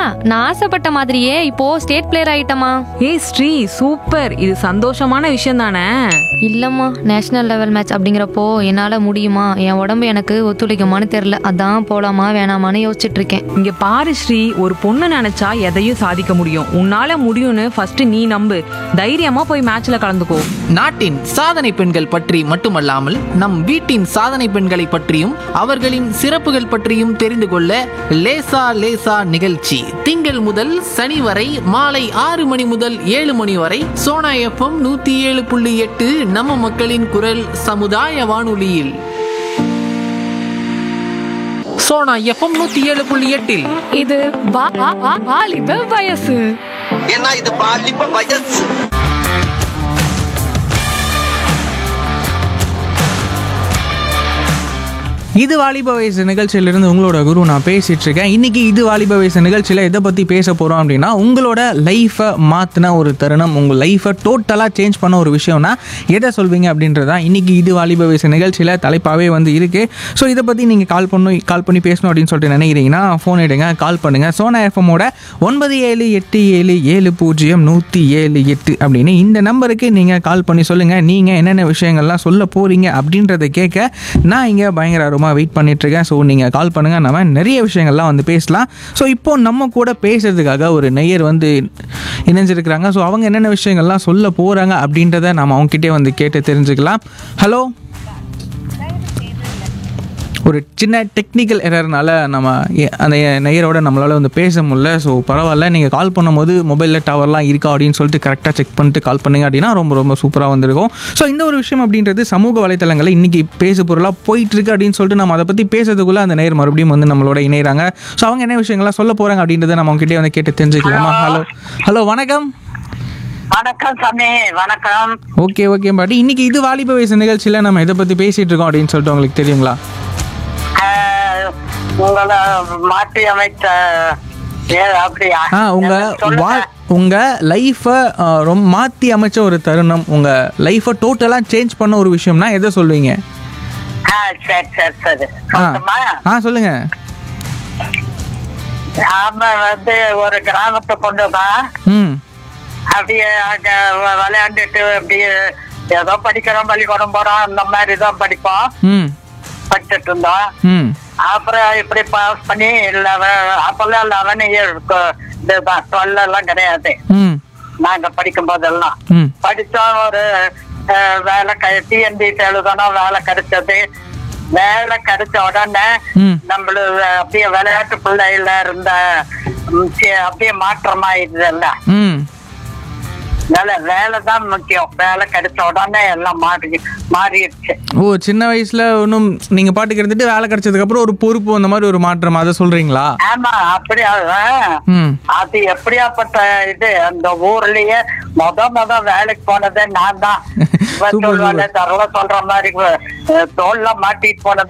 நான் ஆசைப்பட்ட மாதிரியே இப்போ ஸ்டேட் பிளேயர் ஆயிட்டமா ஏய் ஸ்ரீ சூப்பர் இது சந்தோஷமான விஷயம் தானே இல்லம்மா நேஷனல் லெவல் மேட்ச் அப்படிங்கிறப்போ என்னால முடியுமா என் உடம்பு எனக்கு ஒத்துழைக்குமான்னு தெரியல அதான் போலாமா வேணாமான்னு யோசிச்சுட்டு இருக்கேன் இங்க பாரு ஸ்ரீ ஒரு பொண்ணு நினைச்சா எதையும் சாதிக்க முடியும் உன்னால முடியும்னு ஃபர்ஸ்ட் நீ நம்பு தைரியமா போய் மேட்ச்ல கலந்துக்கோ நாட்டின் சாதனை பெண்கள் பற்றி மட்டுமல்லாமல் நம் வீட்டின் சாதனை பெண்களை பற்றியும் அவர்களின் சிறப்புகள் பற்றியும் தெரிந்து கொள்ள லேசா லேசா நிகழ்ச்சி திங்கள் முதல் சனி வரை மாலை ஆறு மணி முதல் ஏழு மணி வரை சோனா எஃப்எம் நூத்தி ஏழு புள்ளி எட்டு நம்ம மக்களின் குரல் சமுதாய வானொலியில் சோனா எஃப்எம் நூத்தி ஏழு புள்ளி எட்டில் இது வா- வா- வா- வாலிப வயசு ஏன்னா இது பாலிப்ப வயசு இது வாலிப வயசு நிகழ்ச்சியிலிருந்து உங்களோட குரு நான் பேசிட்டு இருக்கேன் இன்னைக்கு இது வாலிப வயசு நிகழ்ச்சியில் எதை பற்றி பேச போகிறோம் அப்படின்னா உங்களோட லைஃப்பை மாற்றின ஒரு தருணம் உங்கள் லைஃப்பை டோட்டலாக சேஞ்ச் பண்ண ஒரு விஷயம்னா எதை சொல்வீங்க அப்படின்றதா இன்னைக்கு இது வாலிப வயசு நிகழ்ச்சியில் தலைப்பாகவே வந்து இருக்கு ஸோ இதை பற்றி நீங்கள் கால் பண்ணணும் கால் பண்ணி பேசணும் அப்படின்னு சொல்லிட்டு நினைக்கிறீங்கன்னா ஃபோன் எடுங்க கால் பண்ணுங்கள் சோனா எஃப்எம்மோட ஒன்பது ஏழு எட்டு ஏழு ஏழு பூஜ்ஜியம் நூற்றி ஏழு எட்டு அப்படின்னு இந்த நம்பருக்கு நீங்கள் கால் பண்ணி சொல்லுங்கள் நீங்கள் என்னென்ன விஷயங்கள்லாம் சொல்ல போகிறீங்க அப்படின்றத கேட்க நான் இங்கே பயங்கர ஆர்வமாக வெயிட் பண்ணிகிட்ருக்கேன் ஸோ நீங்கள் கால் பண்ணுங்கள் நம்ம நிறைய விஷயங்கள்லாம் வந்து பேசலாம் ஸோ இப்போ நம்ம கூட பேசுறதுக்காக ஒரு நெய்யர் வந்து இணைஞ்சிருக்கிறாங்க ஸோ அவங்க என்னென்ன விஷயங்கள்லாம் சொல்ல போகிறாங்க அப்படின்றத நம்ம அவங்ககிட்டே வந்து கேட்டு தெரிஞ்சுக்கலாம் ஹலோ ஒரு சின்ன டெக்னிக்கல் எரர்னால நம்ம எ- அந்த நெய்யரோட நம்மளால் வந்து பேச முடியல ஸோ பரவாயில்ல நீங்கள் கால் பண்ணும்போது மொபைலில் டவர்லாம் இருக்கா அப்படின்னு சொல்லிட்டு கரெக்டாக செக் பண்ணிட்டு கால் பண்ணுங்க அப்படின்னா ரொம்ப ரொம்ப சூப்பராக வந்திருக்கும் ஸோ இந்த ஒரு விஷயம் அப்படின்றது சமூக வலைத்தளங்களில் இன்றைக்கி பேசு பொருளாக போயிட்டு இருக்கு அப்படின்னு சொல்லிட்டு நம்ம அதை பற்றி பேசுறதுக்குள்ளே அந்த நேர் மறுபடியும் வந்து நம்மளோட இணைகிறாங்க ஸோ அவங்க என்ன விஷயங்கள்லாம் சொல்ல போகிறாங்க அப்படின்றத நம்ம அவங்ககிட்டே வந்து கேட்டு தெரிஞ்சுக்கலாமா ஹலோ ஹலோ வணக்கம் வணக்கம் சாமி வணக்கம் ஓகே ஓகே பாட்டி இன்னைக்கு இது வாலிப வயசு நிகழ்ச்சியில் நம்ம எதை பற்றி பேசிகிட்டு இருக்கோம் அப்படின்னு சொல்லிட்டு உங்களுக்கு தெரியுங்களா ஆஹ், உங்களை மாற்றி அமைத்த ஏ, அப்படியா ஆ உங்க சொல்லுங்க. வா உங்க லைஃபை ரொம்ப மாத்தி அமைச்ச ஒரு தருணம் உங்க லைஃபை டோட்டலா சேஞ்ச் பண்ண ஒரு விஷயம்னா எதை சொல்வீங்க ஆ, சரி சரி சரி ஆ சொல்லட்டுமா? ஆ சொல்லுங்க நாம வந்து ஒரு கிராமத்தை கொண்டு தான் ம் அப்படியே அங்க வ- விளையாண்டுட்டு அப்படியே ஏதோ படிக்கிறோம் பள்ளிக்கூடம் போறோம் அந்த மாதிரி தான் படிப்போம் ம் படிச்சுட்டு இருந்தோம் ம் அப்புறம் இப்படி பாஸ் பண்ணி லெவன் அப்பெல்லாம் லெவன் இயர் இதுதான் டுவெல் எல்லாம் கிடையாது ம் நாங்க படிக்கும் போதெல்லாம் ம் படிச்சோம் ஒரு அஹ், வேலை டிஎன்பி எழுதணும் வேலை கிடைச்சது வேலை கிடைச்ச உடனே ம். நம்மளு அப்படியே விளையாட்டு பிள்ளையில இருந்த ம், சி- அப்படியே மாற்றமாயிருதுல்ல ம் வேலை வேலை தான் முக்கியம் வேலை கிடைச்ச உடனே எல்லாம் மாறி மாறிடுச்சு ஓ சின்ன வயசுல ஒன்றும் நீங்க பாட்டுக்கு இருந்துட்டு வேலை கிடைச்சதுக்கு அப்புறம் ஒரு பொறுப்பு அந்த மாதிரி ஒரு மாற்றம் அதை சொல்றீங்களா ஆமா அப்படி அஹ், ம் அது எப்படியாப்பட்ட இது அந்த ஊர்லயே முத முத வேலைக்கு போனதே நான் தான் Super, super. தரல சொல்ற மாதிரி அஹ், தோல்ல மாட்டிட்டு போனது